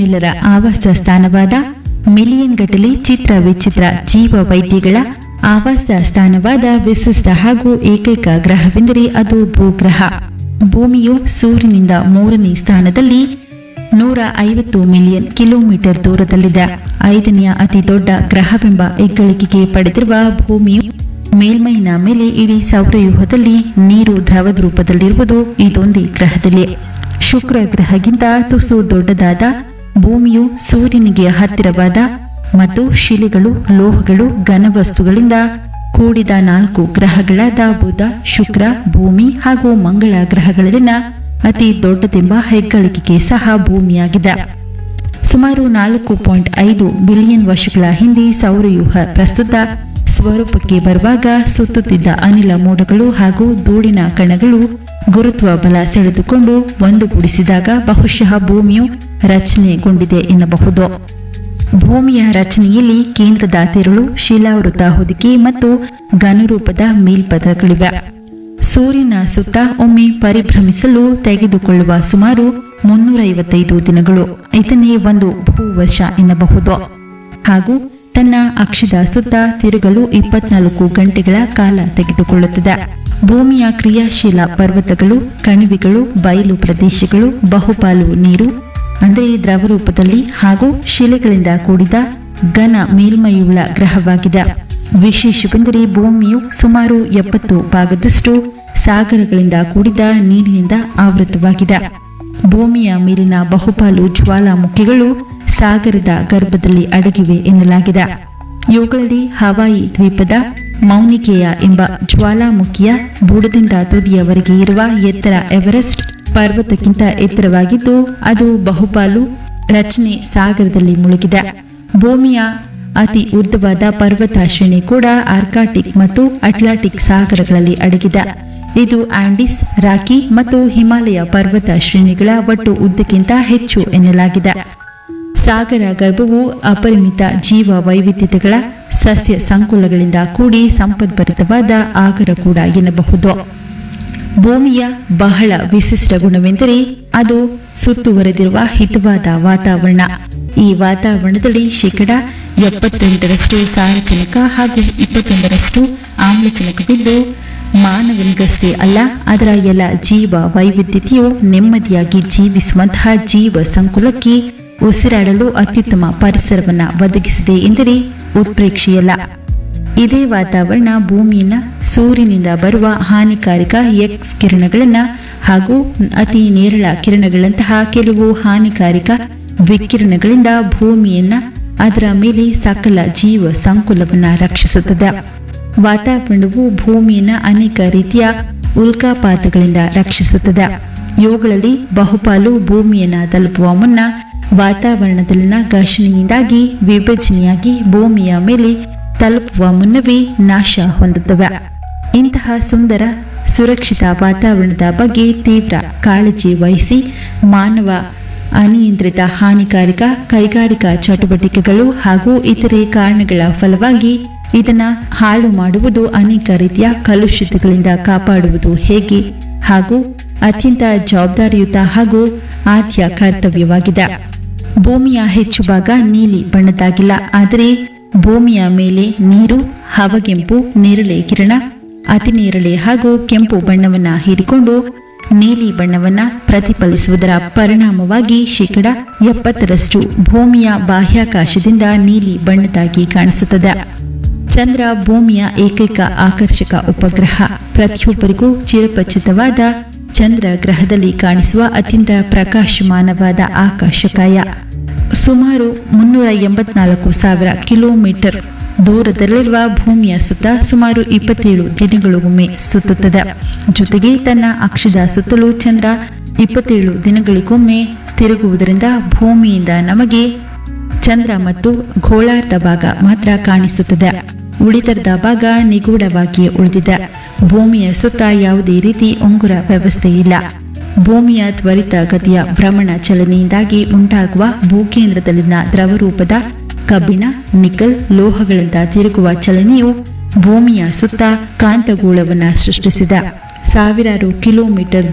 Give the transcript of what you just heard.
ನಮ್ಮೆಲ್ಲರ ಆವಾಸ ಸ್ಥಾನವಾದ ಮಿಲಿಯನ್ ಗಟ್ಟಲೆ ಚಿತ್ರ ವಿಚಿತ್ರ ಜೀವ ವೈದ್ಯಗಳ ಆವಾಸ ಸ್ಥಾನವಾದ ವಿಶಿಷ್ಟ ಹಾಗೂ ಏಕೈಕ ಗ್ರಹವೆಂದರೆ ಅದು ಭೂಗ್ರಹ ಭೂಮಿಯು ಸೂರ್ಯನಿಂದ ಮೂರನೇ ಸ್ಥಾನದಲ್ಲಿ ನೂರ ಐವತ್ತು ಮಿಲಿಯನ್ ಕಿಲೋಮೀಟರ್ ದೂರದಲ್ಲಿದೆ ಐದನೆಯ ಅತಿ ದೊಡ್ಡ ಗ್ರಹವೆಂಬ ಹೆಗ್ಗಳಿಕೆಗೆ ಪಡೆದಿರುವ ಭೂಮಿಯು ಮೇಲ್ಮೈನ ಮೇಲೆ ಇಡೀ ಸೌರವ್ಯೂಹದಲ್ಲಿ ನೀರು ದ್ರವದ ರೂಪದಲ್ಲಿರುವುದು ಇದೊಂದೇ ಗ್ರಹದಲ್ಲಿ ಶುಕ್ರ ಗ್ರಹಗಿಂತ ತುಸು ದೊಡ್ಡದಾದ ಭೂಮಿಯು ಸೂರ್ಯನಿಗೆ ಹತ್ತಿರವಾದ ಮತ್ತು ಶಿಲೆಗಳು ಲೋಹಗಳು ಘನವಸ್ತುಗಳಿಂದ ಕೂಡಿದ ನಾಲ್ಕು ಗ್ರಹಗಳಾದ ಬುಧ ಶುಕ್ರ ಭೂಮಿ ಹಾಗೂ ಮಂಗಳ ಗ್ರಹಗಳಲ್ಲಿನ ಅತಿ ದೊಡ್ಡದೆಂಬ ಹೆಗ್ಗಳಿಕೆಗೆ ಸಹ ಭೂಮಿಯಾಗಿದೆ ಸುಮಾರು ನಾಲ್ಕು ಪಾಯಿಂಟ್ ಐದು ಬಿಲಿಯನ್ ವರ್ಷಗಳ ಹಿಂದೆ ಸೌರವ್ಯೂಹ ಪ್ರಸ್ತುತ ಸ್ವರೂಪಕ್ಕೆ ಬರುವಾಗ ಸುತ್ತುತ್ತಿದ್ದ ಅನಿಲ ಮೋಡಗಳು ಹಾಗೂ ಧೂಳಿನ ಕಣಗಳು ಗುರುತ್ವ ಬಲ ಸೆಳೆದುಕೊಂಡು ಒಂದುಗೂಡಿಸಿದಾಗ ಬಹುಶಃ ಭೂಮಿಯು ರಚನೆಗೊಂಡಿದೆ ಎನ್ನಬಹುದು ಭೂಮಿಯ ರಚನೆಯಲ್ಲಿ ಕೇಂದ್ರದ ತಿರುಳು ಶಿಲಾವೃತ ಹೊದಿಕೆ ಮತ್ತು ಘನರೂಪದ ಮೇಲ್ಪದರಗಳಿವೆ ಸೂರ್ಯನ ಸುತ್ತ ಒಮ್ಮೆ ಪರಿಭ್ರಮಿಸಲು ತೆಗೆದುಕೊಳ್ಳುವ ಸುಮಾರು ಮುನ್ನೂರೈವತ್ತೈದು ದಿನಗಳು ಇದನ್ನೇ ಒಂದು ಭೂವಶ ಎನ್ನಬಹುದು ಹಾಗೂ ತನ್ನ ಅಕ್ಷದ ಸುತ್ತ ತಿರುಗಲು ಇಪ್ಪತ್ನಾಲ್ಕು ಗಂಟೆಗಳ ಕಾಲ ತೆಗೆದುಕೊಳ್ಳುತ್ತದೆ ಭೂಮಿಯ ಕ್ರಿಯಾಶೀಲ ಪರ್ವತಗಳು ಕಣಿವೆಗಳು ಬಯಲು ಪ್ರದೇಶಗಳು ಬಹುಪಾಲು ನೀರು ಅಂದರೆ ದ್ರವ ರೂಪದಲ್ಲಿ ಹಾಗೂ ಶಿಲೆಗಳಿಂದ ಕೂಡಿದ ಘನ ಮೇಲ್ಮೈಯುಳ್ಳ ಗ್ರಹವಾಗಿದೆ ವಿಶೇಷವೆಂದರೆ ಭೂಮಿಯು ಸುಮಾರು ಎಪ್ಪತ್ತು ಭಾಗದಷ್ಟು ಸಾಗರಗಳಿಂದ ಕೂಡಿದ ನೀರಿನಿಂದ ಆವೃತವಾಗಿದೆ ಭೂಮಿಯ ಮೇಲಿನ ಬಹುಪಾಲು ಜ್ವಾಲಾಮುಖಿಗಳು ಸಾಗರದ ಗರ್ಭದಲ್ಲಿ ಅಡಗಿವೆ ಎನ್ನಲಾಗಿದೆ ಇವುಗಳಲ್ಲಿ ಹವಾಯಿ ದ್ವೀಪದ ಮೌನಿಕೇಯ ಎಂಬ ಜ್ವಾಲಾಮುಖಿಯ ಬುಡದಿಂದ ತುದಿಯವರೆಗೆ ಇರುವ ಎತ್ತರ ಎವರೆಸ್ಟ್ ಪರ್ವತಕ್ಕಿಂತ ಎತ್ತರವಾಗಿದ್ದು ಅದು ಬಹುಪಾಲು ರಚನೆ ಸಾಗರದಲ್ಲಿ ಮುಳುಗಿದೆ ಭೂಮಿಯ ಅತಿ ಉದ್ದವಾದ ಪರ್ವತ ಶ್ರೇಣಿ ಕೂಡ ಆರ್ಕಾಟಿಕ್ ಮತ್ತು ಅಟ್ಲಾಂಟಿಕ್ ಸಾಗರಗಳಲ್ಲಿ ಅಡಗಿದೆ ಇದು ಆಂಡಿಸ್ ರಾಕಿ ಮತ್ತು ಹಿಮಾಲಯ ಪರ್ವತ ಶ್ರೇಣಿಗಳ ಒಟ್ಟು ಉದ್ದಕ್ಕಿಂತ ಹೆಚ್ಚು ಎನ್ನಲಾಗಿದೆ ಸಾಗರ ಗರ್ಭವು ಅಪರಿಮಿತ ಜೀವ ವೈವಿಧ್ಯತೆಗಳ ಸಸ್ಯ ಸಂಕುಲಗಳಿಂದ ಕೂಡಿ ಸಂಪದ್ಭರಿತವಾದ ಆಗರ ಕೂಡ ಎನ್ನಬಹುದು ಭೂಮಿಯ ಬಹಳ ವಿಶಿಷ್ಟ ಗುಣವೆಂದರೆ ಅದು ಸುತ್ತುವರೆದಿರುವ ಹಿತವಾದ ವಾತಾವರಣ ಈ ವಾತಾವರಣದಲ್ಲಿ ಶೇಕಡ ಎಪ್ಪತ್ತೆಂಟರಷ್ಟು ಸಾರಜನಕ ಹಾಗೂ ಇಪ್ಪತ್ತೊಂದರಷ್ಟು ಆಮ್ಲಜನಕವಿದ್ದು ಮಾನವನಿಗಷ್ಟೇ ಅಲ್ಲ ಅದರ ಎಲ್ಲ ಜೀವ ವೈವಿಧ್ಯತೆಯು ನೆಮ್ಮದಿಯಾಗಿ ಜೀವಿಸುವಂತಹ ಜೀವ ಸಂಕುಲಕ್ಕೆ ಉಸಿರಾಡಲು ಅತ್ಯುತ್ತಮ ಪರಿಸರವನ್ನು ಒದಗಿಸಿದೆ ಎಂದರೆ ಉತ್ಪ್ರೇಕ್ಷೆಯಲ್ಲ ಇದೇ ವಾತಾವರಣ ಭೂಮಿಯನ್ನ ಸೂರ್ಯನಿಂದ ಬರುವ ಹಾನಿಕಾರಕ ಎಕ್ಸ್ ಕಿರಣಗಳನ್ನ ಹಾಗೂ ಅತಿ ನೇರಳ ಕಿರಣಗಳಂತಹ ಕೆಲವು ಹಾನಿಕಾರಕ ವಿಕಿರಣಗಳಿಂದ ಭೂಮಿಯನ್ನ ಅದರ ಮೇಲೆ ಸಕಲ ಜೀವ ಸಂಕುಲವನ್ನ ರಕ್ಷಿಸುತ್ತದೆ ವಾತಾವರಣವು ಭೂಮಿಯನ್ನ ಅನೇಕ ರೀತಿಯ ಉಲ್ಕಾಪಾತಗಳಿಂದ ರಕ್ಷಿಸುತ್ತದೆ ಇವುಗಳಲ್ಲಿ ಬಹುಪಾಲು ಭೂಮಿಯನ್ನ ತಲುಪುವ ಮುನ್ನ ವಾತಾವರಣದಲ್ಲಿನ ಘರ್ಷಣೆಯಿಂದಾಗಿ ವಿಭಜನೆಯಾಗಿ ಭೂಮಿಯ ಮೇಲೆ ತಲುಪುವ ಮುನ್ನವೇ ನಾಶ ಹೊಂದುತ್ತವೆ ಇಂತಹ ಸುಂದರ ಸುರಕ್ಷಿತ ವಾತಾವರಣದ ಬಗ್ಗೆ ತೀವ್ರ ಕಾಳಜಿ ವಹಿಸಿ ಮಾನವ ಅನಿಯಂತ್ರಿತ ಹಾನಿಕಾರಕ ಕೈಗಾರಿಕಾ ಚಟುವಟಿಕೆಗಳು ಹಾಗೂ ಇತರೆ ಕಾರಣಗಳ ಫಲವಾಗಿ ಇದನ್ನ ಹಾಳು ಮಾಡುವುದು ಅನೇಕ ರೀತಿಯ ಕಲುಷಿತಗಳಿಂದ ಕಾಪಾಡುವುದು ಹೇಗೆ ಹಾಗೂ ಅತ್ಯಂತ ಜವಾಬ್ದಾರಿಯುತ ಹಾಗೂ ಆದ್ಯ ಕರ್ತವ್ಯವಾಗಿದೆ ಭೂಮಿಯ ಹೆಚ್ಚು ಭಾಗ ನೀಲಿ ಬಣ್ಣದಾಗಿಲ್ಲ ಆದರೆ ಭೂಮಿಯ ಮೇಲೆ ನೀರು ಹವಗೆಂಪು ನೇರಳೆ ಕಿರಣ ಅತಿ ನೇರಳೆ ಹಾಗೂ ಕೆಂಪು ಬಣ್ಣವನ್ನ ಹೀರಿಕೊಂಡು ನೀಲಿ ಬಣ್ಣವನ್ನ ಪ್ರತಿಫಲಿಸುವುದರ ಪರಿಣಾಮವಾಗಿ ಶೇಕಡ ಎಪ್ಪತ್ತರಷ್ಟು ಭೂಮಿಯ ಬಾಹ್ಯಾಕಾಶದಿಂದ ನೀಲಿ ಬಣ್ಣದಾಗಿ ಕಾಣಿಸುತ್ತದೆ ಚಂದ್ರ ಭೂಮಿಯ ಏಕೈಕ ಆಕರ್ಷಕ ಉಪಗ್ರಹ ಪ್ರತಿಯೊಬ್ಬರಿಗೂ ಚಿರಪರಿಚಿತವಾದ ಚಂದ್ರ ಗ್ರಹದಲ್ಲಿ ಕಾಣಿಸುವ ಅತ್ಯಂತ ಪ್ರಕಾಶಮಾನವಾದ ಆಕಾಶಕಾಯ ಸುಮಾರು ಮುನ್ನೂರ ಎಂಬತ್ನಾಲ್ಕು ಸಾವಿರ ಕಿಲೋಮೀಟರ್ ದೂರದಲ್ಲಿರುವ ಭೂಮಿಯ ಸುತ್ತ ಸುಮಾರು ಇಪ್ಪತ್ತೇಳು ದಿನಗಳಿಗೊಮ್ಮೆ ಸುತ್ತುತ್ತದೆ ಜೊತೆಗೆ ತನ್ನ ಅಕ್ಷದ ಸುತ್ತಲೂ ಚಂದ್ರ ಇಪ್ಪತ್ತೇಳು ದಿನಗಳಿಗೊಮ್ಮೆ ತಿರುಗುವುದರಿಂದ ಭೂಮಿಯಿಂದ ನಮಗೆ ಚಂದ್ರ ಮತ್ತು ಗೋಳಾರ್ಧ ಭಾಗ ಮಾತ್ರ ಕಾಣಿಸುತ್ತದೆ ಉಳಿದರ್ಧ ಭಾಗ ನಿಗೂಢವಾಗಿಯೇ ಉಳಿದಿದೆ ಭೂಮಿಯ ಸುತ್ತ ಯಾವುದೇ ರೀತಿ ಉಂಗುರ ವ್ಯವಸ್ಥೆ ಇಲ್ಲ ಭೂಮಿಯ ತ್ವರಿತ ಗತಿಯ ಭ್ರಮಣ ಚಲನೆಯಿಂದಾಗಿ ಉಂಟಾಗುವ ಭೂಕೇಂದ್ರದಲ್ಲಿನ ದ್ರವರೂಪದ ಕಬ್ಬಿಣ ನಿಕಲ್ ಲೋಹಗಳಿಂದ ತಿರುಗುವ ಚಲನೆಯು ಭೂಮಿಯ ಸುತ್ತ ಕಾಂತಗೋಳವನ್ನು ಸೃಷ್ಟಿಸಿದ ಸಾವಿರಾರು ಕಿಲೋಮೀಟರ್